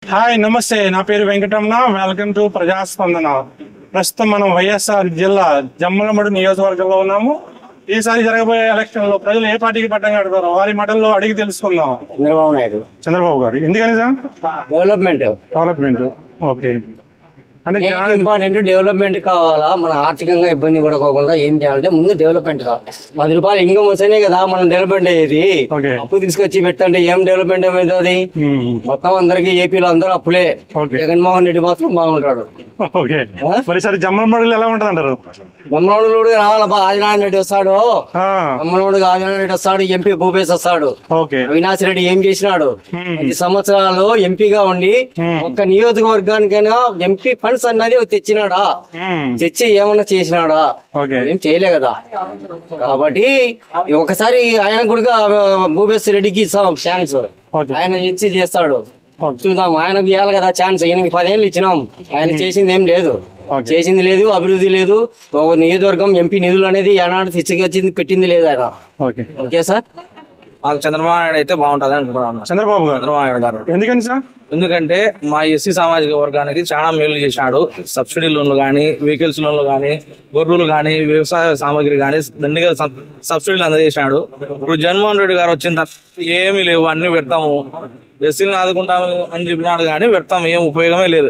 Hi నమస్తే నా పేరు వెంకటరమణ వెల్కమ్ టు ప్రజాస్పందన ప్రస్తుతం మనం వైఎస్ఆర్ జిల్లా జమ్మలమడు నియోజకవర్గంలో ఉన్నాము ఈసారి జరగబోయే ఎలక్షన్ లో ప్రజలు ఏ పార్టీకి పట్టంగా అడుగుతారో వారి మాటల్లో అడిగి తెలుసుకుందాం చంద్రబాబు నాయుడు చంద్రబాబు గారు ఎందుకని సార్ డెవలప్మెంట్ డెవలప్మెంట్ ఓకే అంటే జనాలు ఇంపార్టెంట్ డెవలప్మెంట్ కావాలా మన ఆర్థికంగా ఇబ్బంది పడకోకుండా ఏం చేయాలంటే ముందు డెవలప్మెంట్ కావాలి పది రూపాయలు ఇన్కమ్ వస్తేనే కదా మనం డెవలప్మెంట్ అయ్యేది ఓకే. అప్పు తీసుకొచ్చి పెట్టండి ఏం డెవలప్మెంట్ ఏమవుతుంది మ్మ్. మొత్తం అందరికి ఏపీలో అందరూ అప్పులే ఓకే. జగన్మోహన్ రెడ్డి మాత్రం బాగుంటాడు ఓకే మరి సరే జమ్మలమడుగులు ఎలా ఉంటుంది అంటారు బొమ్మనోడు రావాలబ్బా ఆదినారాయణ రెడ్డి వస్తాడు ఆ, బొమ్మనోడు ఆదినారాయణ రెడ్డి వస్తాడు ఎంపీ భూపేశ్ వస్తాడు ఓకే అవినాష్ రెడ్డి ఏం చేసినాడు మ్మ్. పది సంవత్సరాలు ఎంపీగా ఉండి మ్మ్. ఒక్క నియోజకవర్గానికైనా ఎంపీ ఫండ్స్ అన్నది తెచ్చినాడా మ్మ్. తెచ్చి ఏమన్నా చేసినాడా ఓకే ఏం చేయలే కదా కాబట్టి ఒకసారి ఆయన కూడా భూపేశ్వర రెడ్డికి ఇస్తాం ఛాన్స్ ఓకే. ఆయన ఇచ్చి చేస్తాడు ఓకే. చూద్దాం ఆయనకు ఇవ్వాలి కదా ఛాన్స్ ఈయనకి పదేళ్ళు ఇచ్చినాం ఆయన చేసింది ఏం లేదు ఓకే. చేసింది లేదు అభివృద్ధి లేదు ఒక నియోజకవర్గం ఎంపీ నిధులు అనేది ఏనాడు తెచ్చుకొచ్చింది పెట్టింది లేదు ఆయన ఓకే ఓకే సార్ మాకు చంద్రబాబు నాయుడు అయితే బాగుంటుంది అనుకుంటున్నాను చంద్రబాబు గారు చంద్రబాబు నాయుడు గారు ఎందుకని సార్ ఎందుకంటే మా ఎస్సీ సామాజిక వర్గానికి చాలా మేలు చేశాడు సబ్సిడీ లోన్లు కానీ వెహికల్స్ లోన్లు కానీ గొర్రెలు కానీ వ్యవసాయ సామాగ్రి కానీ దండిగా సబ్- సబ్సిడీలు అందజేశాడు ఇప్పుడు జగన్మోహన్ రెడ్డి గారు వచ్చిన తర్వాత ఏమీ లేవు అన్ని పెడతాము ఎస్సీలను ఆదుకుంటాము అని చెప్పినాడు కానీ పెడతాం ఏం ఉపయోగమే లేదు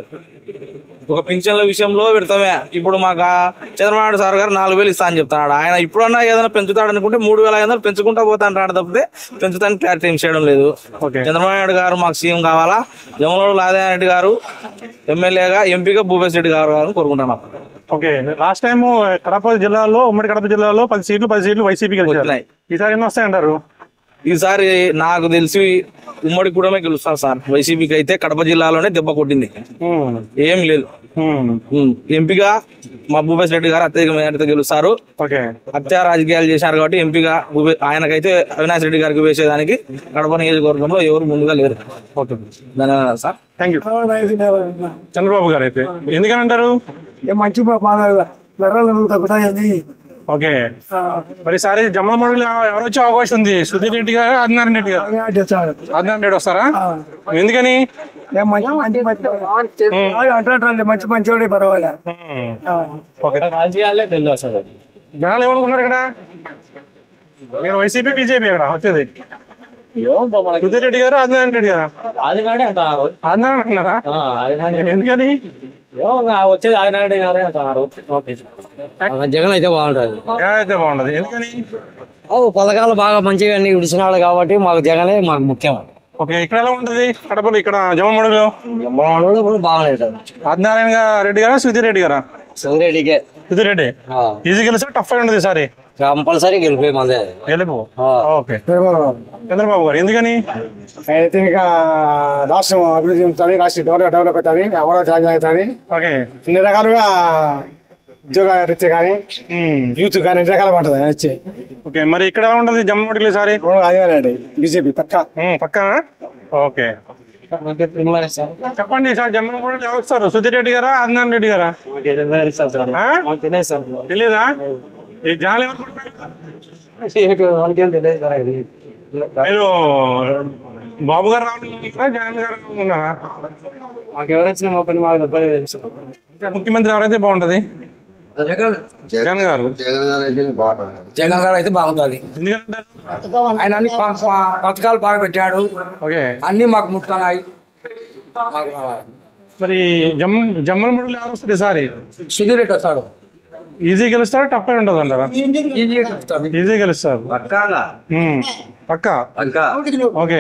ఒక పింఛన్ల విషయంలో పెడతామే ఇప్పుడు మాకు ఆ చంద్రబాబు నాయుడు సార్ గారు నాలుగు వేలు ఇస్తా అని చెప్తున్నాడు ఆయన ఇప్పుడన్నా ఏదైనా పెంచుతాడు అనుకుంటే మూడు వేల ఐదు వందలు పెంచుకుంటా పోతా అంటాడు తప్పితే పెంచుతానికి క్లారిటీ ఏం చేయడం లేదు ఓకే. చంద్రబాబు నాయుడు గారు మాకు సీఎం కావాలా జమలూరు లాదాయ రెడ్డి గారు ఎమ్మెల్యేగా ఎంపీగా భూపేశ్ రెడ్డి గారు గారిని కోరుకుంటున్నాం ఓకే లాస్ట్ టైం కడప జిల్లాలో ఉమ్మడి కడప జిల్లాలో పది సీట్లు పది సీట్లు వైసీపీ గెలిచారు వచ్చినాయి. ఈసారి ఎన్ని వస్తాయంటారు ఈసారి నాకు తెలిసి ఉమ్మడి కూడమే గెలుస్తాను సార్ వైసీపీకి అయితే కడప జిల్లాలోనే దెబ్బ కొట్టింది ఉమ్, ఏం లేదు ఉమ్, ఉమ్, ఎంపీగా మా భూపేశ్ రెడ్డి గారు అత్యధిక మెజార్టీతో గెలుస్తారు ఓకే హత్య రాజకీయాలు చేశారు కాబట్టి ఎంపీగా భూపే- ఆయనకైతే అవినాష్ రెడ్డి గారికి వేసేదానికి కడప నియోజకవర్గంలో ఎవరు ముందుగా లేరు ఓకే ధన్యవాదాలు సార్ థ్యాంక్ యూ చంద్రబాబు గారు అయితే ఎందుకని అంటారు మంచి ధరలు తగ్గుతాయని ఓకే మరి సారి జమ్మల మడుగులు ఎవరు వచ్చే అవకాశం ఉంది సుధీర్ రెడ్డి గారు ఆదినారాయణ రెడ్డి గారు ఆదినారాయణ రెడ్డి వస్తారా ఎందుకని మంచి మంచి మంచి అంటారు మంచి మంచి పర్వాలే ఉమ్, ఓకే జనాలు ఏమనుకున్నారు ఇక్కడ మీరు వైసీపీ బీజేపీ ఇక్కడ వచ్చేది సుధీర్ రెడ్డి గారు ఆదినారాయణ రెడ్డి గారు ఆదినారాయణ అంటున్నారా ఎందుకని వచ్చేది ఆయన జగన్ అయితే బాగుంటది ఎలా అయితే బాగుండదు ఎందుకని ఓ పథకాలు బాగా మంచిగా అన్ని విడిచినాడు కాబట్టి మాకు జగనే మాకు ముఖ్యం ఓకే ఇక్కడ ఎలా ఉంటది కడపలో ఇక్కడ జమ్మమడుగులో మనోడు కూడా బాగలేదు ఆదినారాయణ గా- రెడ్డి గారా సుధీర్ రెడ్డి గారా సంగారెడ్డికే సుధీర్ రెడ్డి ఈజీ గెలిస్తే టఫ్ అయి ఉండదు ఈసారి కంపల్సరీ గెలిపే మందే గెలుపు ఓకే చంద్రబాబు గారు ఎందుకని అయితే ఇంకా రాష్ట్రం అభివృద్ధి చెందుతుంది రాష్ట్రం డెవలప్ డెవలప్ అవుతుంది అమరావతి రాజ్యం అవుతుంది ఓకే అన్ని రకాలుగా ఉద్యోగ రీత్యా కానీ ఉమ్, యూత్ కానీ అన్ని రకాలుగా ఉంటుంది వచ్చి ఓకే మరి ఇక్కడ ఎలా ఉంటది జమ్మమడుగులు ఈసారి అదేనండి బీజేపీ పక్క ఉమ్, పక్కన ఓకే చెప్పండి సార్ జమ్మమడుగులు ఎవరు వస్తారు సుధీర్ రెడ్డి గారా ఆదినారాయణ రెడ్డి గారా ఆ? తెలీదా ఈ జనాలు ఏమనుకుంటున్నారు? మీరు బాబు గారు రావాలనుకుంటున్నారా జగన్ గారు ఉన్నారా మాకు ఎవరు వచ్చిన మా పని మాకు డబ్బులు తెలుసు ముఖ్యమంత్రి ఎవరైతే బాగుంటది జగన్ గారు జగన్ గారు అయితే బాగుంటుంది ఎందుకంటారు ఆయన అన్ని ప- ప- పథకాలు బాగా పెట్టాడు ఓకే అన్ని మాకు ముట్టున్నాయి మరి జమ్ జమ్మల ముడుగులు ఎవరు వస్తారు ఈసారి సుధీర్ రెడ్డి వస్తాడు ఈజీ గెలుస్తారా టఫ్ అయి ఉండదు అంటారా ఈజీ గెలుస్తారు ఉమ్, పక్కా ఓకే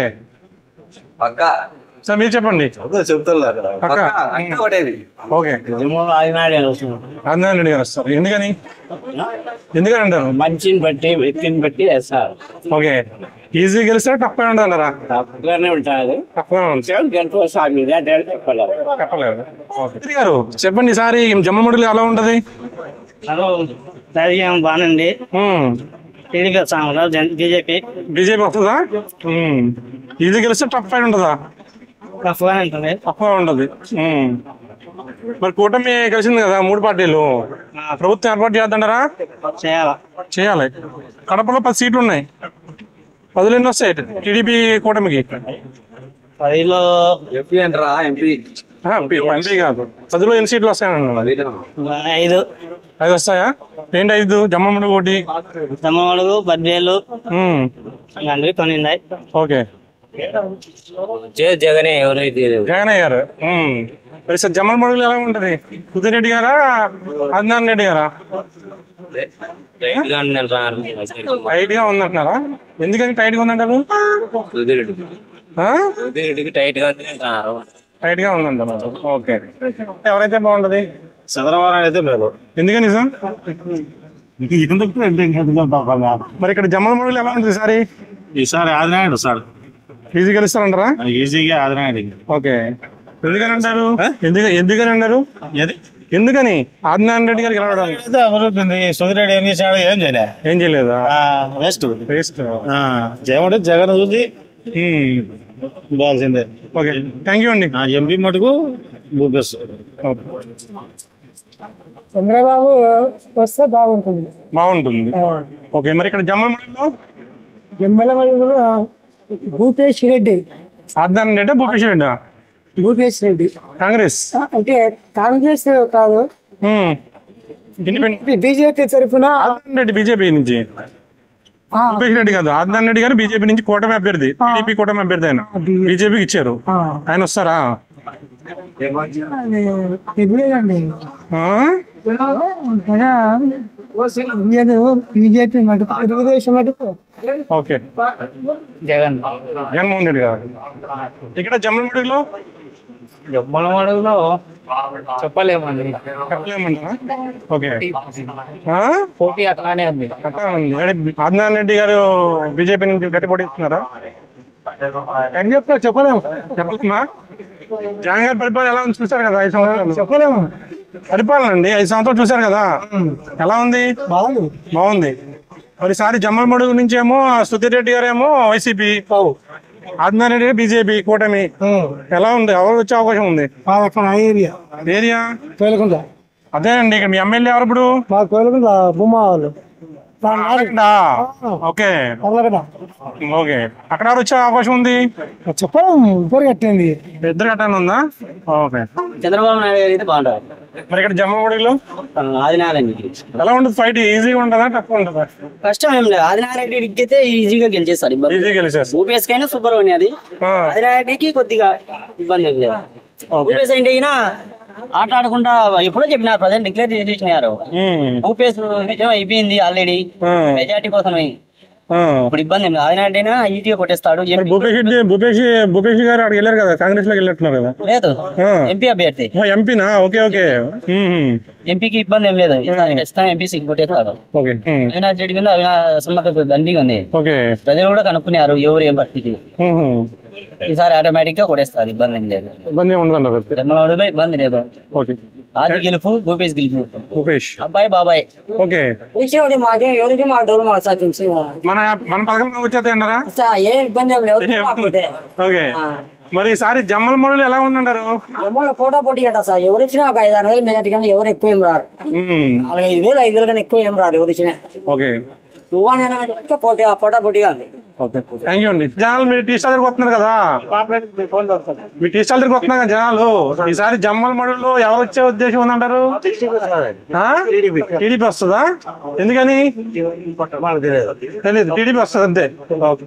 సార్ మీరు చెప్పండి పక్కా ఓకే ఆదినారాయణ రెడ్డి గారు వస్తారు ఎందుకని ఎందుకని అంటారు మంచిని బట్టి వ్యక్తిని బట్టి వేస్తారు ఓకే ఈజీ గెలుస్తారా టఫ్ అయి ఉండదు అంటారా తప్పుగానే ఉంటుంది టఫ్ గా ఉంది గంట సాగు చెప్పలేదు చెప్పలేదు ఓకే గారు చెప్పండి ఈసారి జమ్మముడిలో ఎలా ఉంటది రాజకీయం బాగానండి ఉమ్, టీడీపీ సాంగ్లో బీజేపీ బీజేపీ వస్తుందా ఉమ్, ఈజీ గెలిస్తే టఫ్ అయి ఉంటుందా టఫ్గానే ఉంటుంది టఫ్ గా ఉండదు ఉమ్. మరి కూటమి కలిసింది కదా మూడు పార్టీలు ప్రభుత్వం ఏర్పాటు చేద్దంటారా చేయాల చేయాలి కడపలో పది సీట్లు ఉన్నాయి పదులు ఎన్ని వస్తాయి టీడీపీ కూటమికి పదిలో ఎంపీ అంటారా ఎంపీ ఆ, ఎంపీ ఎంపీ కాదు పదిలో ఎన్ని సీట్లు వస్తాయన్నారు ఐదు ఐదు వస్తాయా ఏంటి ఐదు జమ్మమ్మడి ఒకటి తమ్మడుగు పద్వేలు ఉమ్, అన్నీ కొన్ని ఉన్నాయి ఓకే జగనే ఎవరైతే జగన్ అయ్యారు ఉమ్. మరి సార్ జమ్మలమడుగులు ఎలా ఉంటది సుధిరెడ్డి గారా అద్నాన్ రెడ్డి గారా టైట్ గా ఉందంటున్నారా ఎందుకని టైట్ గా ఉందంటారు ఆ? టైట్ గా టైట్ గా ఉందంటారు ఓకే ఎవరైతే బాగుంటది చంద్రబాబు అయితే లేదు ఎందుకని సార్ ఎందుకు మరి ఇక్కడ జమ్మలమడుగులు ఎలా ఉంటుంది సారి ఈసారి ఆదినాయుడు సార్ ఈజీ గెలుస్తారంటారా ఈజీగా ఆదినాయుడు ఓకే ఎందుకని అంటారు ఎందుకు ఎందుకని అన్నారు ఎందుకని ఆదినారాయణ రెడ్డి గారికి గెలవడం అభివృద్ధి సుధిరెడ్డి ఏం చేశాడు ఏం చేయలే ఏం చేయలేదా వేస్ట్ వేస్ట్ జగన్ జగన్ చూసి బాల్సిందే ఓకే థ్యాంక్ యూ అండి ఎంపీ మటుకు భూపేశ్ చంద్రబాబు వస్తే బాగుంటుంది బాగుంటుంది ఓకే మరి ఇక్కడ జమ్మలమడుగులో ఎమ్మెల్యే భూపేష్ రెడ్డి ఆదినారాయణ రెడ్డి భూపేష్ రెడ్డి భూపేష్ రెడ్డి కాంగ్రెస్ ఆ, అంటే కాంగ్రెస్ కాదు ఉమ్. ఇండిపెండెంట్ బీజేపీ తరఫున ఆదినారాయణ రెడ్డి బీజేపీ నుంచి భూపేష్ రెడ్డి కాదు ఆదినారాయణ రెడ్డి గారు బీజేపీ నుంచి కూటమి అభ్యర్థి టీడీపీ కూటమి అభ్యర్థి ఆయన బీజేపీకి ఇచ్చారు ఆయన వస్తారా తెలియదండి ఆ? బీజేపీ మటుకు తెలుగుదేశం మటుకు ఓకే జగన్ జగన్మోహన్ రెడ్డి గారు ఇక్కడ జమ్మలమడుగులో మనమడుగులో చెప్పలేమండి చెప్పలేమంటారా ఓకే ఆ? పోటీ అట్లానే ఉంది అట్లా ఉంది. అంటే ఆదినారాయణ రెడ్డి గారు బీజేపీ నుంచి గట్టి పోటీ ఇస్తున్నారా ఏం చెప్తా చెప్పలేము చెప్పలేమా జగన్ గారి పరిపాలన ఎలా ఉంది చూశారు కదా ఐదు సంవత్సరాలు చెప్పలేము పరిపాలన అండి ఐదు సంవత్సరాలు చూశారు కదా ఎలా ఉంది బాగుంది బాగుంది మరిసారి జమ్మలమడుగు నుంచి ఏమో సుధీర్ రెడ్డి గారు ఏమో వైసీపీ ఆదినారాయణ రెడ్డి బీజేపీ కూటమి ఎలా ఉంది ఎవరు వచ్చే అవకాశం ఉంది మాది అక్కడ ఆ ఏరియా ఏరియా కోయలకుంట అదేనండి ఇక్కడ మీ ఎమ్మెల్యే ఎవరు ఇప్పుడు మా కోయలకుంట భూమా వాళ్ళు అరగంట. ఓకే పర్లకట ఓకే అక్కడ ఎవరు వచ్చే అవకాశం ఉంది చెప్పలేము ఇద్దరు కట్టింది ఇద్దరు గట్టాను ఉందా ఓకే చంద్రబాబు నాయుడు గారు అయితే బాగుంటారు మరి ఇక్కడ జమ్మగుడిలో ఆదినారాయణ ఎలా ఉంటుంది ఫైట్ ఈజీగా ఉంటుందా తక్కువ ఉంటుందా కష్టం ఏం లేదు ఆదినారాయణ రెడ్డికి అయితే ఈజీగా గెలిచేస్తారు ఇబ్బంది ఈజీగా గెలిచేస్తారు భూపేష్ కైనా సూపర్ ఉంది అది ఆ, ఆదినారాయణకి కొద్దిగా ఇబ్బంది ఉంది భూపేష్ అంటే అయినా ఆట ఆడకుండా ఎప్పుడో చెప్పినారు ప్రజెంట్ డిక్లేర్ చేసేసినారు ఉమ్, భూపేష్ విజయం అయిపోయింది ఆల్రెడీ ఆ, మెజార్టీ కోసమే ఆ. ఇప్పుడు ఇబ్బంది ఏం లేదు ఆదినారాయణ అయినా ఈజీగా కొట్టేస్తాడు మరి ఎంపీ భూపేష్ రెడ్డి భూపేష్ భూపేష్ గారు అక్కడికి వెళ్ళారు కదా కాంగ్రెస్ లోకి వెళ్ళినట్టున్నారు కదా లేదు ఆ. ఎంపీ అభ్యర్థి ఓ, ఎంపీనా ఓకే ఓకే ఉమ్, ఎంపీకి ఇబ్బంది ఏం లేదు ఈసారి ఖచ్చితంగా ఎంపీ సీట్ కొట్టేస్తాడు ఓకే ఉమ్, అవినాష్ రెడ్డి మీద అవినాష్ సమ్మక్క దండిగా ఉంది ఓకే ప్రజలు కూడా కనుక్కున్నారు ఎవరు ఏం పరిస్థితి ఉహు. ఈసారి ఆటోమేటిక్ గా కొట్టేస్తారు ఇబ్బంది ఏం లేదు ఇబ్బంది ఏమి ఉండదంటారు అయితే. జన్మలో ఇబ్బంది లేదు ఓకే ఆది గెలుపు భూపేష్ గెలుపు భూపేష్ అబ్బాయి బాబాయ్ ఓకే విషయం మాకే ఎవరికి మా డోర్ మా సాధించి మన మన పథకం వచ్చేది అన్నారా ఏ ఇబ్బంది ఏం లేదు మాకుంటే ఓకే మరి ఈసారి జమ్మల మొదలు ఎలా ఉందంటారు అమ్మోళ్ళ పోటా పోటీ కదా సార్ ఎవరు ఇచ్చినా ఒక ఐదు ఆరు వేలు మెజార్టీ కానీ ఎవరు ఎక్కువ ఏం రారు ఉమ్, నాలుగు ఐదు వేలు ఐదు వేలు కానీ ఎక్కువ ఏం రారు ఎవరు ఇచ్చినా ఓకే నువ్వు నేను పోటీ పోటా పోటీగా ఉంది ఓకే థ్యాంక్ యూ అండి జనాలు మీరు టీ స్టాల్ దగ్గరకు వస్తున్నారు కదా మీ టీ స్టాల్ దగ్గరకు వస్తున్నారు కదా జనాలు ఈసారి జమ్మల మడుల్లో ఎవరు వచ్చే ఉద్దేశం ఉందంటారు టీడీపీ వస్తుందా ఎందుకని తెలియదు టీడీపీ వస్తుంది అంతే ఓకే.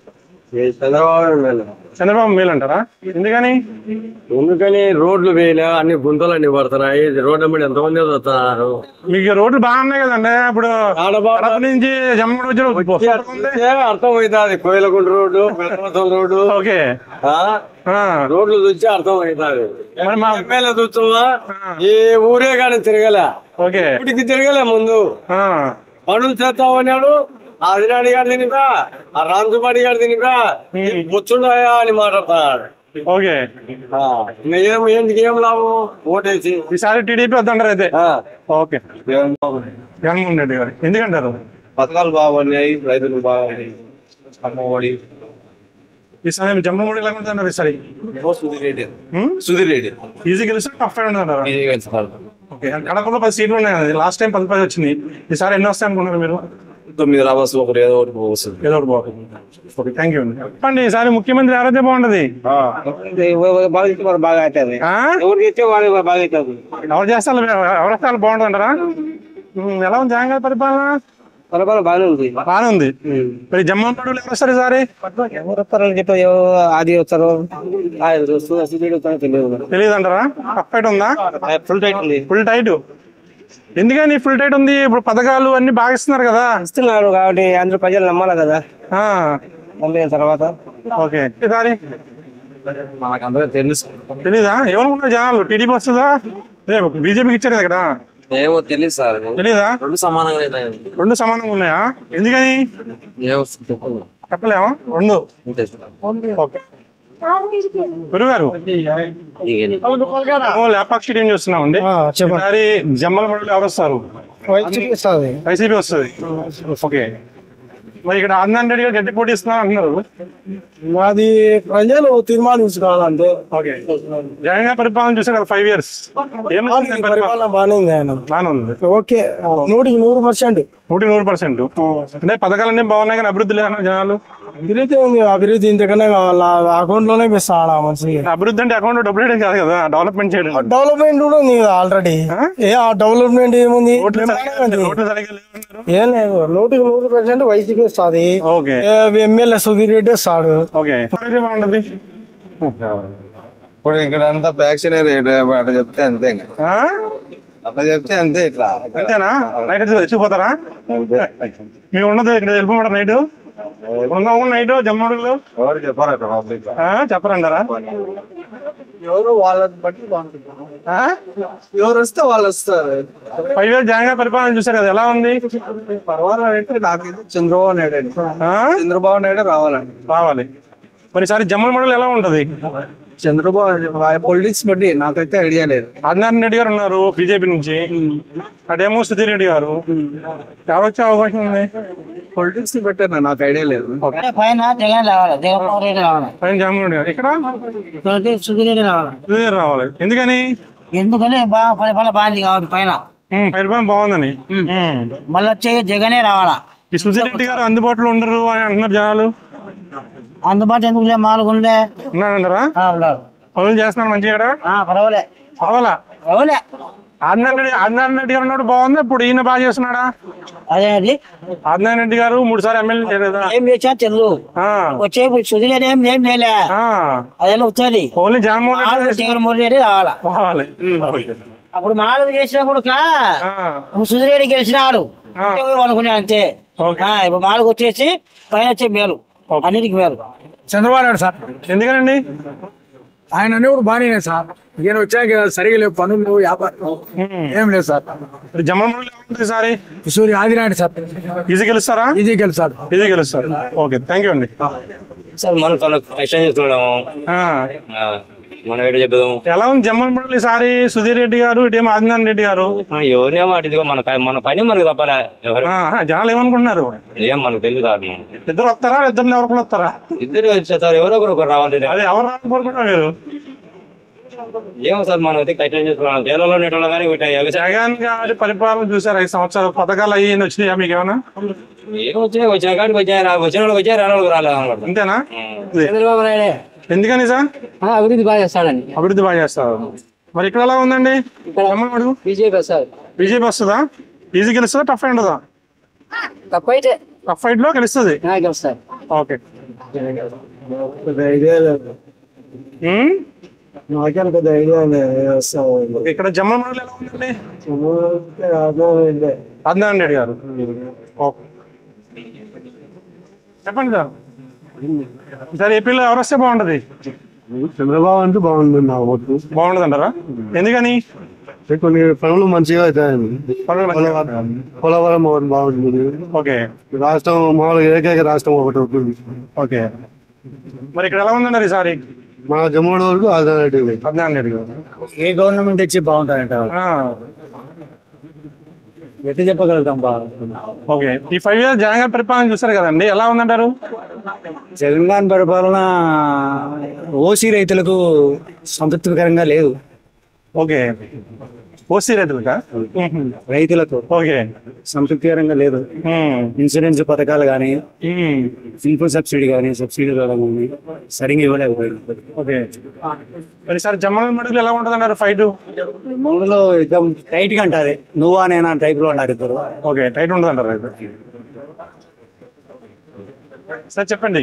చంద్రబాబు మేలు అంటారా ఎందుకని ఎందుకని రోడ్లు వేయలే అన్ని గుంతలు అన్ని పడుతున్నాయి రోడ్ల మీద ఎంతమంది వస్తున్నారు మీకు రోడ్లు బాగున్నాయి కదండి ఇప్పుడు కడప నుంచి జమ్మల వచ్చి అర్థమవుతుంది కోయిలకుంట రోడ్డు పెద్దమతం రోడ్డు ఓకే ఆ? ఆ, రోడ్లు చూస్తే అర్థమవుతుంది మరి మా ఎమ్మెల్యే చూస్తావా ఏ ఊరే కానీ తిరగలే ఓకే ఇప్పటికి తిరగలే ముందు ఆ, పనులు చేస్తావు అన్నాడు ఆదినాడి గారు తినిగా ఆ రాంజుబాడి గారు తినిగా బొచ్చుండాయా అని మాట్లాడతాడు ఓకే ఆ, ఇంకా ఏం ఏంటికి ఏం లాభం ఓటేసి ఈసారి టీడీపీ వద్దంటారు అయితే ఆ. ఓకే జగన్మోహన్ రెడ్డి గారు ఎందుకంటారు పథకాలు బాగున్నాయి రైతులు బాగున్నాయి అమ్మఒడి ఈసారి జమ్మూడి ఎలా ఉంటుందంటారు ఈసారి సుధీర్ రెడ్డి హ్మ్? సుధీర్ రెడ్డి ఈజీ గెలిస్తే టఫ్ అయి ఉంటుందంటారా ఓకే కడపలో పది సీట్లు ఉన్నాయి కదా లాస్ట్ టైం పది పది వచ్చింది ఈసారి ఎన్ని వస్తాయి అనుకున్నారు మీరు తొమ్మిది రాబోస్ ఒకరు ఏదో ఒకటి వస్తుంది ఏదో ఒకటి బాగుంది ఓకే థ్యాంక్ యూ అండి చెప్పండి ఈసారి ముఖ్యమంత్రి ఎవరైతే బాగుంటది బాగా చేస్తే వాడు బాగా అవుతుంది ఆ? ఎవరు చేస్తే వాడు బాగా అవుతుంది ఎవరు చేస్తారు ఎవరు వస్తే వాళ్ళు బాగుంటుందంటారా ఉమ్, ఎలా ఉంది జగన్ గారి పరిపాలన పరపాల బాగానే ఉంది బాగానే ఉంది మరి జమ్మూ పడులు ఎవరు వస్తారు ఈసారి ఎవరు వస్తారని చెప్పి ఎవరు ఆది వస్తారు సూర్యుడు వస్తారో తెలియదు తెలియదు అంటారా టఫ్ ఫైట్ ఉందా ఫుల్ టైట్ ఉంది ఫుల్ టైట్ ఎందుకని ఫుల్ టైట్ ఉంది ఇప్పుడు పథకాలు అన్ని బాగా ఇస్తున్నారు కదా ఇస్తున్నారు కాబట్టి అందరూ ప్రజలు నమ్మాలి కదా ఆ, నమ్మిన తర్వాత ఓకే ఈసారి మనకు అందరూ తెలుసు తెలీదా ఏమనుకుంటారు జనాలు టీడీపీ వస్తుందా బీజేపీకి ఇచ్చారు కదా ఇక్కడ ఏమో తెలియదు సార్ తెలీదా రెండు సమానంగా ఉన్నాయి. రెండు సమానంగా ఉన్నాయా ఎందుకని ఏమో చెప్పండి. చెప్పలేమా రెండు అంతే. ఓకే గురుగారు లేపాక్షి టీం చూస్తున్నాం అండి ఈసారి జమ్మల మడుగులు ఎవరు వస్తారు వైసీపీ వస్తుంది ఓకే మరి ఇక్కడ ఆనంద్ రెడ్డి గారు గట్టి పోటీ ఇస్తున్నారు అంటున్నారు మాది ప్రజలు తీర్మానించుకోవాలంటే ఓకే జగన్ గారి పరిపాలన చూసారు కదా ఫైవ్ ఇయర్స్ ఏం నచ్చింది పరిపాలన పరిపాలన బాగానే ఉంది ఆయన బాగానే ఉంది ఓకే నూటికి నూరు పర్సెంట్ నూటి నూరు పర్సెంట్ అంటే పథకాలన్నీ బాగున్నాయి కానీ అభివృద్ధి లేదన్న జనాలు అభివృద్ధి ఉంది అభివృద్ధి ఇంతకన్నా వాళ్ళ అకౌంట్ లోనే వేస్తాడు ఆ మనిషికి అభివృద్ధి అంటే అకౌంట్ డబ్బులు వేయడం కాదు కదా డెవలప్మెంట్ చేయడం డెవలప్మెంట్ కూడా ఉంది ఆల్రెడీ ఏ ఆ డెవలప్మెంట్ ఏముంది ఓట్లు బ్రహ్మాండంగా ఉంది. ఓట్లు సరిగ్గా లేవన్నారు ఏం లేదు నూటికి నూరు పర్సెంట్ వైసీపీ వస్తుంది ఓకే ఎమ్మెల్యే సుధీర్ రెడ్డి వస్తాడు ఓకే బాగుంటది ఇప్పుడు ఇక్కడ అంతా వ్యాక్సిన్ రేట్ అట్లా చెప్తే అంతే ఇంకా ఆ? అట్లా చెప్తే అంతే ఇట్లా అంతేనా నైట్ అయితే తెచ్చిపోతారా మేము ఉన్నది ఇక్కడ వెళ్ళిపోమంటారు నైట్ ఉన్నాము నైట్ జమ్మడుగులు ఎవరు చెప్పారు అట్లా పబ్లిక్ చెప్పరంటారా ఎవరు వాళ్ళని బట్టి బాగుంటుంది ఎవరు వస్తే వాళ్ళు వస్తారు ఫైవ్ ఇయర్స్ జగన్ గారి పరిపాలన చూసారు కదా ఎలా ఉంది పర్వాలంటే నాకైతే చంద్రబాబు నాయుడు అండి. ఆ? చంద్రబాబు నాయుడు రావాలండి రావాలి మరి ఈసారి జమ్మల మడుగులు ఎలా ఉంటది చంద్రబాబు పొలిటిక్స్ బట్టి నాకైతే ఐడియా లేదు ఆదినారాయణ రెడ్డి గారు ఉన్నారు బీజేపీ నుంచి అటేమో సుధీర్ రెడ్డి గారు ఎవరు వచ్చే అవకాశం ఉంది పొలిటిక్స్ బట్టి నాకు ఐడియా లేదు పైన జగన్ రావాలి జగన్మోహన్ రెడ్డి రావాలి పైన జగన్మోహన్ రెడ్డి గారు ఇక్కడ ఇక్కడైతే సుధీర్ రెడ్డి రావాలి సుధీర్ రావాలి ఎందుకని ఎందుకని బాగా పరిపాలన బాగుంది కాబట్టి పైన ఉమ్, పరిపాలన బాగుందని ఉమ్. మళ్ళీ వచ్చే జగనే రావాలా ఈ సుధీర్ రెడ్డి గారు అందుబాటులో ఉండరు అని అంటున్నారు జనాలు అందుబాటు ఎందుకు లేదు మామూలుగా ఉండే ఉన్నారంటారా ఆ, ఉన్నారు పనులు చేస్తున్నారు మంచిగా ఇక్కడ ఆ, పర్వాలే పర్వాలా పర్వాలే ఆదినారాయణ రెడ్డి ఆదినారాయణ రెడ్డి గారు ఉన్నప్పుడు బాగుంది ఇప్పుడు ఈయన బాగా చేస్తున్నాడా అదేంటి ఆదినారాయణ రెడ్డి గారు మూడు సార్లు ఎమ్మెల్యే చేయలేదా ఏం చేసా తెలియదు ఆ, వచ్చే సుధీర్ రెడ్డి ఏం ఏం చేయలే ఆ. అదేలా వచ్చేది ఓన్లీ జగన్మోహన్ రెడ్డి మామూలుగా జగన్మోహన్ రెడ్డి రావాలా రావాలి అప్పుడు మామూలుగా చేసినా కూడా ఆ, ఇప్పుడు సుధీర్ రెడ్డి గెలిచినాడు ఆ. అనుకునే అంతే ఓకే. ఆ, ఇప్పుడు మామూలుగా వచ్చేసి పైన వచ్చే మేలు అన్నిటికి మేలు చంద్రబాబు నాయుడు సార్ ఎందుకనండి ఆయన అనేవాడు బాగానే సార్ ఈయన వచ్చాక సరిగా లేవు పనులు వ్యాపారం ఉమ్. ఏం లేదు సార్ ఇప్పుడు జమ్మలమూడిలో ఏముంటుంది ఈసారి సూర్య ఆదినాయుడు సార్ ఈజీ గెలుస్తారా ఇది గెలిచాడు ఈజీ గెలుస్తారు ఓకే థ్యాంక్ యూ అండి సార్ మనం చాలా కష్టం చేస్తున్నాము ఆ, ఆ, మనం ఏడు చెప్దాము ఎలా ఉంది జమ్మలమూడిలో ఈసారి సుధీర్ రెడ్డి గారు ఇటేమో ఆదినారాయణ రెడ్డి గారు ఎవరినేమో అటు ఇదిగో మన ప- మన పని మనకు తప్పలే ఎవరు ఆ, జనాలు ఏమనుకుంటున్నారు ఏం మనకు తెలియదు కాదు ఇద్దరు వస్తారా ఇద్దరు ఎవరికి వస్తారా ఇద్దరు వచ్చేసారు ఎవరో ఒకరు ఒకరు రావాలి అదే ఎవరు రావాలని కోరుకుంటున్నారు మీరు ఏమో సార్ మనం అయితే కష్టం చేస్తున్నాం జైల్లో ఉండేటోళ్ళం కానీ ఒకటి ఎగసా- జగన్ గారి పరిపాలన చూసారు ఐదు సంవత్సరాలు పథకాలు అయ్యి వచ్చినాయా మీకు ఏమైనా ఏం వచ్చాయి వచ్చిన కాడికి వచ్చాయి రా- వచ్చిన వాళ్ళకి వచ్చాయి రాని వాళ్ళకి రాలేదు అనమాట అంతేనా చంద్రబాబు నాయుడే ఎందుకని సార్ అభివృద్ధి బాగా చేస్తాడని అభివృద్ధి బాగా చేస్తారు మరి ఇక్కడ ఎలా ఉందండి జమ్మలమడుగు బీజేపీ సార్ బీజేపీ వస్తుందా ఈజీ గెలుస్తుందా టఫ్ ఉండదా తక్కువ అయితే టఫ్ ఫైట్ లో గెలుస్తుంది గెలుస్తారు ఓకే పెద్ద ఐడియా లేదు ఉమ్? నాకేం పెద్ద ఐడియా లేదు ఇక్కడ జమ్మలమడుగులో ఎలా ఉందండి ఆదినారాయణ రెడ్డి గారు ఓకే చెప్పండి సార్ సార్ ఏపీలో ఎవరు వస్తే బాగుంటది చంద్రబాబు అంటే బాగుంది నా ఓటు బాగుండదు అంటారా ఎందుకని కొన్ని పనులు మంచిగా అవుతాయండి పనులు మంచిగా పోలవరం ఒకటి బాగుంటుంది ఓకే రాష్ట్రం మామూలుగా ఏకైక రాష్ట్రం ఒకటి ఉంటుంది ఓకే మరి ఇక్కడ ఎలా ఉందండి ఈసారి మన జమ్మూ వరకు ఆల్టర్నేటివ్ ఆదినారాయణ రెడ్డి గారు ఏ గవర్నమెంట్ ఇచ్చి బాగుంటాయంట ఆ, ఎట్టి చెప్పగలుగుతాం బాగా ఓకే ఈ ఫైవ్ ఇయర్స్ జగన్ గారి పరిపాలన చూస్తారు కదండి ఎలా ఉందంటారు జగన్ గారి పరిపాలన ఓసీ రైతులకు సంతృప్తికరంగా లేదు ఓకే ఓసీ రైతులకా రైతులకు ఓకే సంతృప్తికరంగా లేదు ఉమ్. ఇన్సూరెన్స్ పథకాలు కానీ ఉమ్. ఇన్పుట్ సబ్సిడీ కానీ సబ్సిడీ కానీ సరిగ్గా ఇవ్వలేకపోయింది ఓకే మరి సార్ జమ్మల మడుగులు ఎలా ఉంటుంది అన్నారు ఫైట్ మూడులో ఎగ్జామ్ టైట్ గా అంటారు నువ్వా నేనా టైప్ లో ఉన్నారు ఇద్దరు ఓకే టైట్ ఉంటుంది అంటారు అయితే సార్ చెప్పండి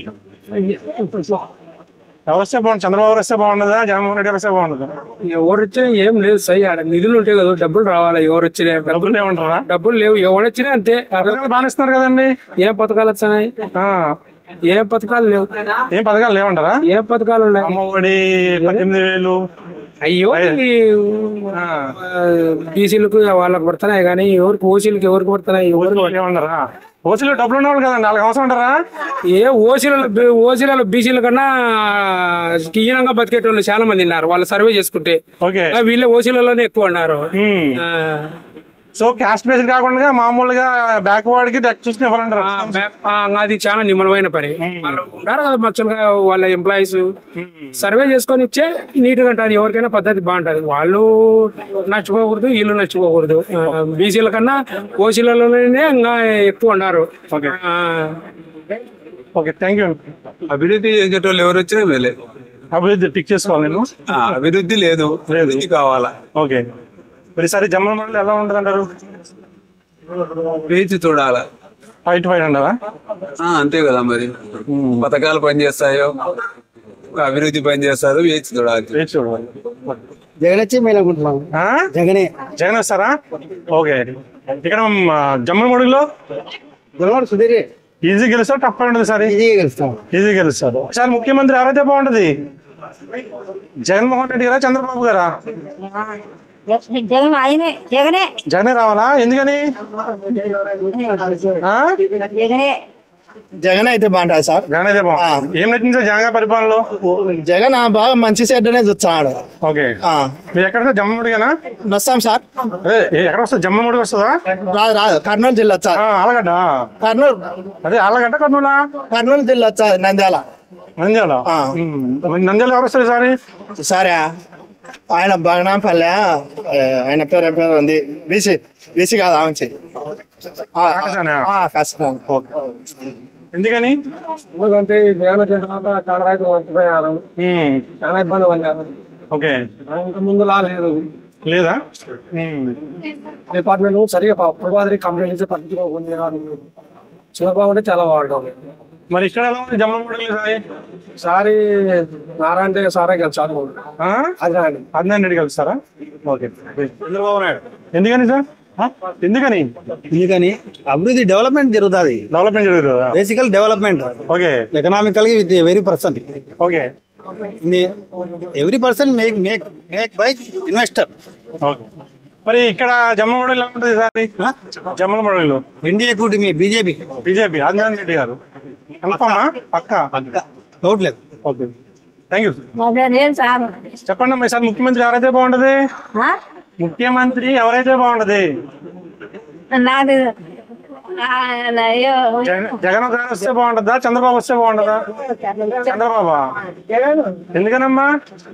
ఎవరు వస్తే బాగుంది చంద్రబాబు గారు వస్తే బాగుండదా జగన్మోహన్ రెడ్డి గారు వస్తే బాగుండదా ఎవరు వచ్చినా ఏం లేదు సై ఆడ నిధులు ఉంటాయి కదా డబ్బులు రావాలి ఎవరు వచ్చినా డబ్బులు ఏమంటారా డబ్బులు లేవు ఎవరు వచ్చినా అంతే పథకాలు బాగానే ఇస్తున్నారు కదండి ఏ పథకాలు వచ్చినాయి ఆ, ఏ పథకాలు లేవు ఏం పథకాలు లేవంటారా ఏ పథకాలు ఉన్నాయి అమ్మఒడి పద్దెనిమిది వేలు అయ్యో ఆ, బీసీలకు వాళ్ళకి పడుతున్నాయి కానీ ఎవరికి ఓసీలకు ఎవరికి పడుతున్నాయి ఎవరు ఏమన్నారా ఓసీలో డబ్బులు ఉన్నవాళ్ళు కదండి వాళ్ళకి అవసరం అంటారా ఏ ఓసీలలో ఓసీలలో బీసీల కన్నా హీనంగా బతికేటోళ్ళు చాలా మంది ఉన్నారు వాళ్ళు సర్వే చేసుకుంటే ఓకే ఆ, వీళ్ళే ఓసీలలోనే ఎక్కువ ఉన్నారు ఉమ్. ఆ, సో క్యాస్ట్ బేస్డ్ కాకుండా మామూలుగా బ్యాక్వర్డ్ కి చూసుకుని ఇవ్వాలంటారు ఆ, బ్యా- ఆ, అది చాలా నిమ్మలమైన పని వాళ్ళు ఉంటారు కదా మచ్చలుగా వాళ్ళ ఎంప్లాయీస్ సర్వే చేసుకొని ఇచ్చే నీట్ గా ఉంటుంది ఎవరికైనా పద్ధతి బాగుంటది వాళ్ళు నచ్చిపోకూడదు వీళ్ళు నచ్చిపోకూడదు బీసీల కన్నా ఓసీలలోనే ఇంకా ఎక్కువ ఉన్నారు ఆ, ఓకే థ్యాంక్ యూ అభివృద్ధి చేసేటోళ్ళు ఎవరు వచ్చినా మేలే అభివృద్ధి టిక్ చేసుకోవాలి నేను ఆ, అభివృద్ధి లేదు అభివృద్ధి కావాలా ఓకే మరి సరే జమ్మల మండలి ఎలా ఉంటుంది అంటారు వేచి చూడాలా ఫైట్ ఫైట్ అంటారా ఆ, అంతే కదా మరి పథకాలు పనిచేస్తాయో అభివృద్ధి పనిచేస్తారో వేచి చూడాలి వేచి చూడాలి జగన్ వచ్చి మేము అనుకుంటున్నాం ఆ? జగనే జగన్ వస్తారా ఓకే ఇక్కడ జమ్మల మడుగులో గురవాడు సుధీరే ఈజీ గెలుస్తారు టఫ్ ఉంటుంది సార్ ఈజీగా గెలుస్తాం ఈజీ గెలుస్తారు సార్ ముఖ్యమంత్రి ఎవరైతే బాగుంటది జగన్మోహన్ రెడ్డి గారా చంద్రబాబు గారా జగన్ ఆయనే జగనే జగనే రావాలా ఎందుకని ఆ? జగనే జగన్ అయితే బాగుంటుంది సార్ జగన్ అయితే బాగుంది ఏం నచ్చింది సార్ జగన్ గారి పరిపాలనలో జగన్ బాగా మంచి సెడ్డనే చూస్తున్నాడు ఓకే మీరు ఎక్కడ వస్తారు జమ్మముడిగానా వస్తాం సార్ అదే ఏ- ఎక్కడ వస్తుంది జమ్మముడికి వస్తుందా రాదు రాదు కర్నూలు జిల్లా వచ్చా ఆ, ఆలగడ్డ కర్నూలు అదే ఆలగడ్డ కర్నూలా కర్నూలు జిల్లా వచ్చా నంద్యాల నంద్యాల ఆ. ఉమ్. మరి నంద్యాల ఎవరు వస్తారు సారి సరే ఆయన బగనాంపల్లె ఆ, ఆయన పేరు ఏం పేరు ఉంది బీసీ బీసీ కాదు ఆమె కాకసానా? కష్టం ఎందుకని ఎందుకంటే ఈ జగన్ వచ్చిన తర్వాత చాలా రైతులు మర్చిపోయారు ఉమ్. చాలా ఇబ్బంది పడ్డారు ఓకే ఇంత ముందులా లేదు లేదా ఉమ్. డిపార్ట్మెంట్ సరిగా ప్రభావి కంప్లైంట్ ఇచ్చి పట్టించుకోకుండా చంద్రబాబు అంటే చాలా బాగుంటుంది మరి ఇక్కడ ఎలా ఉంది జమ్మముడి సారి సారి నారాయణ సారే గెలిచారు ఆ? అది రాండి అద్నాన్ రెడ్డి కలుస్తారా ఓకే చంద్రబాబు నాయుడు ఎందుకని సార్ ఆ? ఎందుకని ఎందుకని అభివృద్ధి డెవలప్మెంట్ జరుగుతుంది డెవలప్మెంట్ జరుగుతుందా basical development okay economical with very person okay every person make make make by investor okay మరి ఇక్కడ జమ్మలమడుగు ఎలా ఉంటుంది సార్ జమ్మలమడుగులో ఇండియా కూటమి బీజేపీ బీజేపీ ఆదినారాయణ రెడ్డి గారు కన్ఫర్మా పక్కా డౌట్ లేదు ఓకే థ్యాంక్ యూ మా పేరు ఏం సార్ చెప్పండి అమ్మా సార్ ముఖ్యమంత్రి ఎవరైతే బాగుంటది ఆ? ముఖ్యమంత్రి ఎవరైతే బాగుంటది నాది ఆ, అయ్యో. జగన్ జగన్ గారు వస్తే బాగుంటుందా చంద్రబాబు వస్తే బాగుంటుందా చంద్రబాబు ఎందుకనమ్మా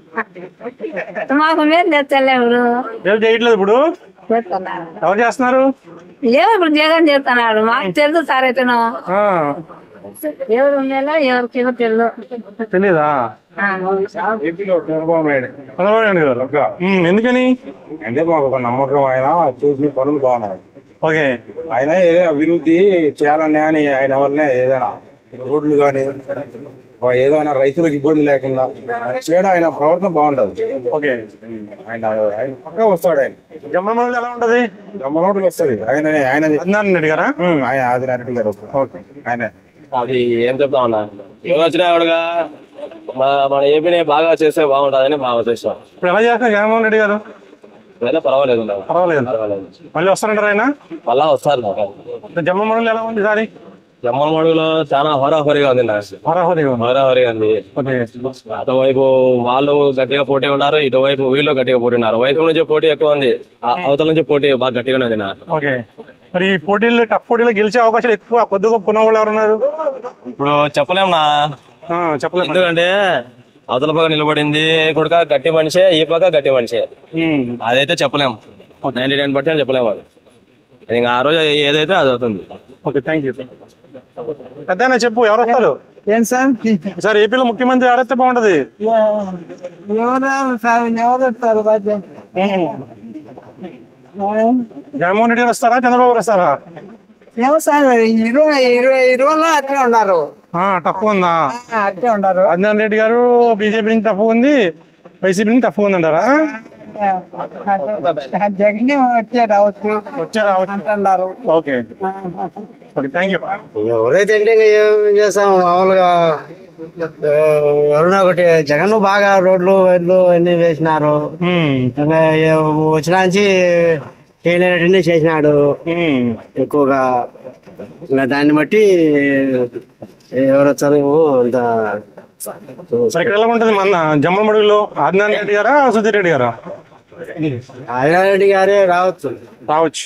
మాకు మీరు తెచ్చలేవు ఎవరు చేయట్లేదు ఇప్పుడు చేస్తున్నారు ఎవరు చేస్తున్నారు లేవు ఇప్పుడు జగన్ చేస్తున్నాడు మాకు తెలుసు సార్ అయితేను ఆ, ఎవరు ఉండేలా ఎవరికి తెలియదు తెలీదా ఆ. చంద్రబాబు నాయుడు గారు ఉమ్, ఎందుకని అంటే మాకు ఒక నమ్మకం ఆయన చేసిన పనులు బాగున్నాయి ఓకే ఆయన ఏదో అభివృద్ధి చేయాలని అని ఆయన వల్లనే ఏదైనా రోడ్లు కానీ ఏదైనా రైతులకు ఇబ్బంది లేకుండా చేయడం ఆయన ప్రవర్తన బాగుంటది ఓకే ఆయన ఆయన పక్కా వస్తాడు ఆయన జమ్మలమడుగులో ఎలా ఉంటది జమ్మనోటికి వస్తుంది ఆయన ఆయన ఆదినారాయణ రెడ్డి గారా ఆయన ఆదినారెడ్డి గారు ఓకే ఆయన అది ఏం చెప్తా ఉన్నా ఎవరు వచ్చినా కూడా మన ఏపీని బాగా చేస్తే బాగుంటుందని మా ఉద్దేశం ఇప్పుడు ఎలా చేస్తున్నారు జగన్మోహన్ రెడ్డి గారు ఏదైనా పర్వాలేదు ఉండదు. పర్వాలేదు పర్వాలేదు మళ్ళీ వస్తారంటారు ఆయన మళ్ళా వస్తారు నాకు జమ్మలమడుగులో ఎలా ఉంది సారి జమ్మల మడుగులో చాలా హోరాహోరీగా ఉంది నాకు హరాహరి హోరాహోరీగా ఉంది ఓకే అటువైపు వాళ్ళు గట్టిగా పోటీ ఉన్నారు ఇటువైపు వీళ్ళు గట్టిగా పోటీ ఉన్నారు వైపు నుంచి పోటీ ఎక్కువ ఉంది ఆ అవతల నుంచి పోటీ బాగా గట్టిగానే ఉంది నాకు ఓకే మరి ఈ పోటీలు టఫ్ పోటీలో గెలిచే అవకాశాలు ఎక్కువ కొద్దిగా పున్న వాళ్ళు ఎవరున్నారు ఇప్పుడు చెప్పలేం నా ఆ, చెప్పలేదు ఎందుకంటే అవతల పక్క నిలబడింది కూడా గట్టి మనిషే ఈ పక్క గట్టి మనిషే అదైతే చెప్పలేము నైన్టీ నైన్ పర్సెంట్ చెప్పలేము అది ఇంకా ఆ రోజు ఏదైతే అది అవుతుంది ఓకే థ్యాంక్ యూ పెద్ద చెప్పు ఎవరు వస్తారు ఏం సార్ సార్ ఏపీలో ముఖ్యమంత్రి ఎవరైతే బాగుంటది ఎవరు సార్ ఎవరు వస్తారు బాధ్యత జగన్మోహన్ రెడ్డి గారు వస్తారా చంద్రబాబు గారు వస్తారా ఏమో సార్ ఇరవై ఇరవై ఇరవైలో అట్లే ఉన్నారు ఆ, టఫ్ ఉందా ఆ, అట్లే ఉన్నారు అజ్ఞాన్ రెడ్డి గారు బీజేపీ నుంచి టఫ్ ఉంది వైసీపీ నుంచి టఫ్ ఉందంటారా జగన్ వచ్చే రావచ్చు వచ్చే రావచ్చు అంటున్నారు ఓకే ఓకే థ్యాంక్ యూ ఎవరైతే అంటే ఇంకా ఏం చేస్తాం మామూలుగా ఆ, ఎవరైనా ఒకటి జగన్ బాగా రోడ్లు వైర్లు అన్ని వేసినారు ఇంకా ఏ- వచ్చిన నుంచి చేయలేనటువంటి చేసినాడు ఎక్కువగా ఇంకా దాన్ని బట్టి ఎవరు వచ్చారు అంత మరి ఇక్కడ ఎలా ఉంటుంది మన జమ్మలమడుగులో ఆదినారాయణ రెడ్డి గారా సుధీర్ రెడ్డి గారా ఆదినారెడ్డి గారే రావచ్చు రావచ్చు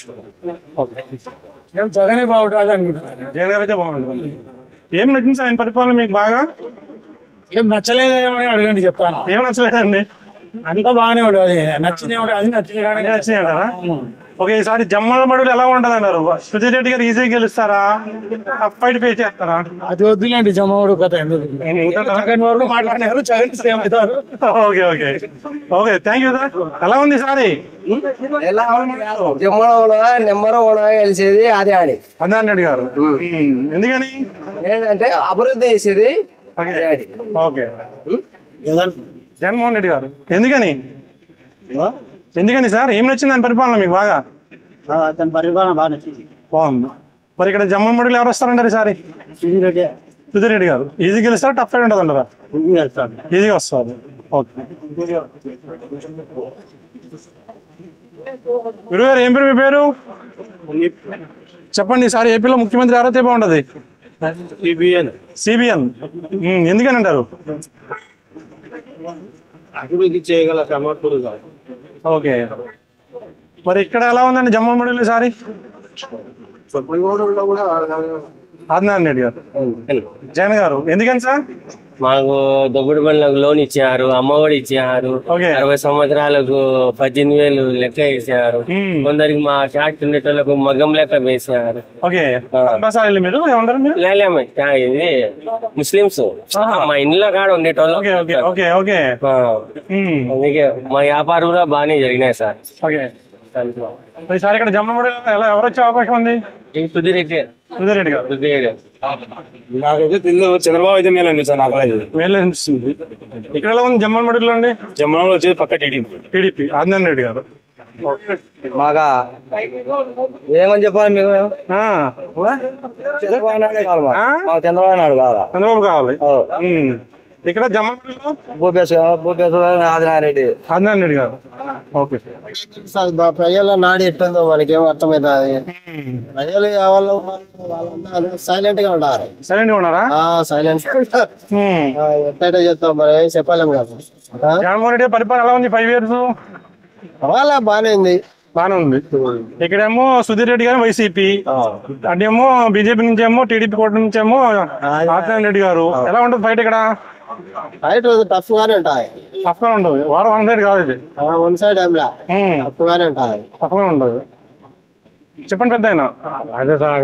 జగనే బాగుంటుంది అనుకుంటున్నాను జగన్ గారు అయితే బాగుంటుంది ఏం నచ్చింది సార్ ఆయన పరిపాలన మీకు బాగా ఏం నచ్చలేదేమో అని అడగండి చెప్తాను ఏం నచ్చలేదండి అంతా బాగానే ఉంటుంది నచ్చింది ఏమిటి అది నచ్చింది అన్నీ నచ్చినాయి అంటారా ఓకే ఈసారి జమ్మలమడుగులు ఎలా ఉంటది అన్నారు సుధీర్ రెడ్డి గారు ఈజీగా గెలుస్తారా టఫ్ ఫైట్ ఫేస్ చేస్తారా అది వద్దులేండి జమ్మవాడు కథ ఎందుకు జగన్ వరకు మాట్లాడినారు జగన్ సేమ్ అవుతారు okay okay okay thank you sir ఎలా ఉంది సారీ జమ్మలో నెంబర్ వన్ గెలిచేది అదే అని అన్నాన్ రెడ్డి గారు ఎందుకని ఏంటంటే అభివృద్ధి చేసేది ఓకే జగన్మోహన్ రెడ్డి గారు ఎందుకని ఎందుకని సార్ ఏం నచ్చింది ఆయన పరిపాలన మీకు బాగా అతని పరిపాలన బాగా నచ్చింది బాగుంది మరి ఇక్కడ జమ్మలమడుగులు ఎవరు వస్తారంటారు ఈసారి సుధీర్ రెడ్డి గారు ఈజీ గెలుస్తారా టఫ్ ఫైట్ ఉంటుంది అంటారా ఈజీగా వస్తారు ఓకే గురుగారు ఏం పేరు మీ పేరు చెప్పండి ఈసారి ఏపీలో ముఖ్యమంత్రి ఎవరైతే బాగుంటది సిబిఎన్ సిబిఎన్ ఎందుకని అంటారు అభివృద్ధి చేయగల సమర్థుడుగా ఓకే మరి ఇక్కడ ఎలా ఉందండి జమ్మలమడుగులు ఈసారి ఆదినారాయణ రెడ్డి గారు జగన్ గారు ఎందుకని సార్ మాకు దొబ్బుడు బండ్లకు లోన్ ఇచ్చారు అమ్మఒడి ఇచ్చారు ఓకే. అరవై సంవత్సరాలకు పద్దెనిమిది వేలు లెక్క వేసారు కొందరికి మా క్యాట్ ఉండేటోళ్ళకు మగం లెక్క వేసారు ఓకే బసాలి మీరు ఏమంటారు మీరు లేలేమ్మ, క్యా ఇది ముస్లిమ్స్ మా ఇంట్లో కాడ ఉండేటోళ్ళు ఓకే ఓకే ఓకే ఓకే ఆ, అందుకే మా వ్యాపారం కూడా బాగానే జరిగినాయి సార్ ఓకే మరి ఈసారి ఇక్కడ జమ్మలమడుగు ఎలా ఎవరు వచ్చే అవకాశం ఉంది సుధీర్ రెడ్డి సుధీర్ రెడ్డి గారు సుధీర్ రెడ్డి నాకైతే తెలియదు చంద్రబాబు అయితే మేలు అనిపిస్తుంది నాకు లేదు మేలు అనిపిస్తుంది ఇక్కడ ఎలా ఉంది జమ్మలమడుగులో అండి జమ్మలో వచ్చేది పక్క టీడీపీ టీడీపీ ఆదినారాయణ రెడ్డి గారు బాగా ఏమని చెప్పాలి మీకు ఆ, చంద్రబాబు నాయుడు కావాలి మాకు. ఆ? మాకు చంద్రబాబు నాయుడు కావాలా చంద్రబాబు కావాలి ఉమ్. ఇక్కడ జమ్మలమడుగులో భూపేశ్ భూపేశ్ ఆదినారెడ్డి ఆదినారాయణ రెడ్డి గారు ఓకే ప్రజల నాడు ఎట్టుందో మనకి ఏం అర్థమవుతుంది ప్రజలు వాళ్ళు వాళ్ళంతా సైలెంట్ గా ఉంటారు సైలెంట్ గా ఉన్నారా సైలెంట్ ఉమ్. ఎట్లయితే చెప్తాం మరి ఏం చెప్పలేము కదా జగన్మోహన్ రెడ్డి పరిపాలన ఎలా ఉంది ఫైవ్ ఇయర్స్ వాళ్ళ బాగానే ఉంది బాగానే ఉంది ఇక్కడేమో సుధీర్ రెడ్డి గారు వైసీపీ అటేమో బీజేపీ నుంచి ఏమో టీడీపీ కోట నుంచి ఏమో ఆదినారాయణ రెడ్డి గారు ఎలా ఉంటుంది ఫైట్ ఇక్కడ ఫైట్ టఫ్ గానే ఉంటాయి తప్పగా ఉండదు వారం వన్ సైడ్ కాదు ఇది వన్ సైడ్ ఏం లే ఉమ్. టఫ్ గానే ఉంటాయి తప్పగా ఉండదు చెప్పండి పెద్ద ఆయన అదే సార్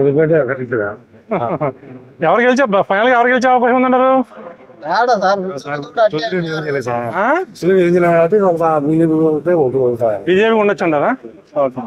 ఎవరు గెలిచే ఫైనల్ గా ఎవరు గెలిచే అవకాశం ఉందంటారు ఏడా సార్ ఆ? బీజేపీ ఉండొచ్చు అంటారా ఓకే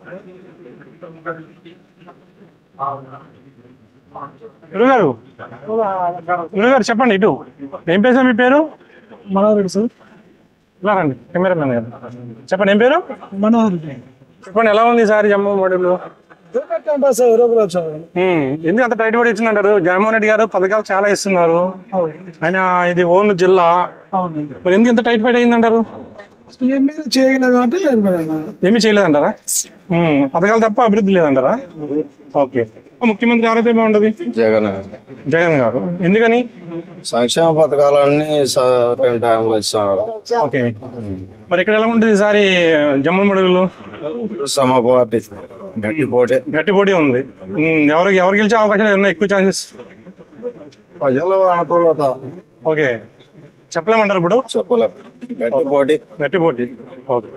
గురుగారు గురుగారు చెప్పండి ఇటు ఏం పేరు సార్ మీ పేరు మనోహర్ సార్ ఇలా రండి కెమెరా మ్యాన్ గారు చెప్పండి ఏం పేరు మనోహర్ చెప్పండి ఎలా ఉంది ఈసారి జమ్మూ మోడల్ సార్ ఎవరో ఒకరు వచ్చారు ఎందుకు అంత టైట్ పడి ఇచ్చిందంటారు జగన్మోహన్ రెడ్డి గారు పథకాలు చాలా ఇస్తున్నారు ఆయన ఇది ఓన్ జిల్లా మరి ఎందుకు ఇంత టైట్ ఫైట్ అయిందంటారు ఏమీ చేయగలదు అంటే ఏమీ చేయలేదంటారా ఉమ్, పథకాలు తప్ప అభివృద్ధి లేదంటారా ఓకే ముఖ్యమంత్రి ఎవరైతే బాగుంటది జగన్ జగన్ గారు ఎందుకని సంక్షేమ పథకాలన్నీ సరైన టైంలో ఇస్తున్నారు ఓకే మరి ఇక్కడ ఎలా ఉంటుంది ఈసారి జమ్మూ మడుగులు సమ పార్టీ గట్టి పోటీ గట్టి పోటీ ఉంది ఉమ్, ఎవరు ఎవరు గెలిచే అవకాశాలు ఉన్నాయి ఎక్కువ ఛాన్సెస్ ప్రజల అనుకూలత ఓకే చెప్పలేమంటారు ఇప్పుడు చెప్పలేం గట్టి పోటీ గట్టి పోటీ ఓకే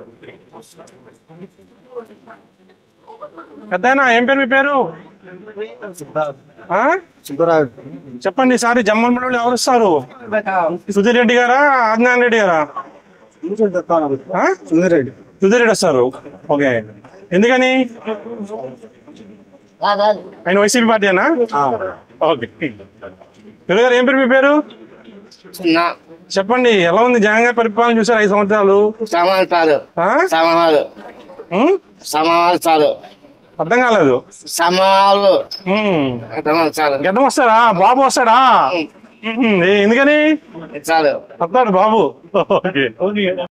పెద్దాయన ఏం పేరు మీ పేరు ఆ? చెప్పండి ఈసారి జమ్మల్ మండలి ఎవరు వస్తారు సుధీర్ రెడ్డి గారా ఆజ్ఞాన్ రెడ్డి గారా ఆ? సుధీర్ రెడ్డి వస్తారు ఓకే ఎందుకని ఆయన వైసీపీ పార్టీనా ఓకే పెరుగు గారు ఏం పేరు మీ పేరు చెప్పండి ఎలా ఉంది జగన్ గారి పరిపాలన చూసారు ఐదు సంవత్సరాలు సమాధానం చాలు ఆ? సమాధానాలు ఉం? సమాధానాలు చాలు అర్థం కాలేదు సమాధానాలు ఉం. సమాధానాలు చాలు గడ్డం వస్తాడా బాబు వస్తాడా ఉహుం. ఏ, ఎందుకని చాలు వస్తాడు బాబు ఓకే